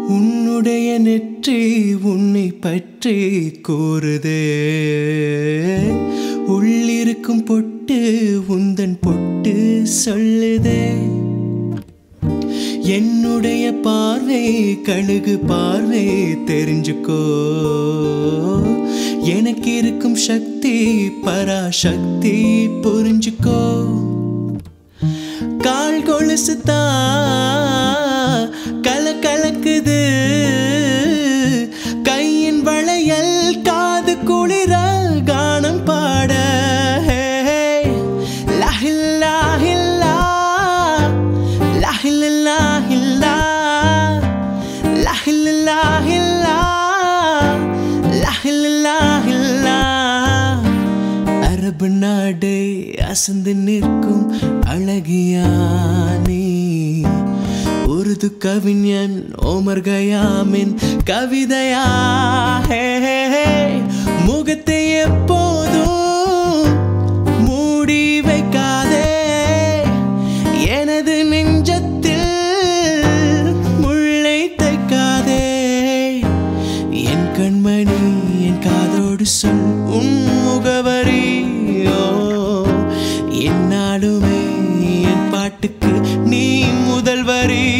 உன்னுடைய நெற்றி உன்னை பற்றி கூறுதே உள்ளிருக்கும் பொட்டு உந்தன் பொட்டு சொல்லுதே என்னுடைய பார்வை கழுகு பார்வை தெரிஞ்சுக்கோ எனக்கு இருக்கும் சக்தி பராசக்தி புரிஞ்சுக்கோ கால் கொலுசு தான் கல கலக்குது கையின் வளையல் காது குளிர கானம் பாட லஹில்லாஹில்லா லஹில்லாஹில்லா லஹில்லாஹில்லா லஹில்லாஹில்லா அரபு நாடு அசந்து நிற்கும் அழகியானே உருது கவிஞன் ஓமர் கயாமின் கவிதையா ஹே, ஹே, ஹே. முகத்தை எப்போதும் மூடி வைக்காதே எனது நெஞ்சத்தில் முள்ளை தைக்காதே என் கண்மணி என் காதோடு சொல் உன் முகவரியோ என்னாலுமே என் பாட்டுக்கு நீ முதல் வரி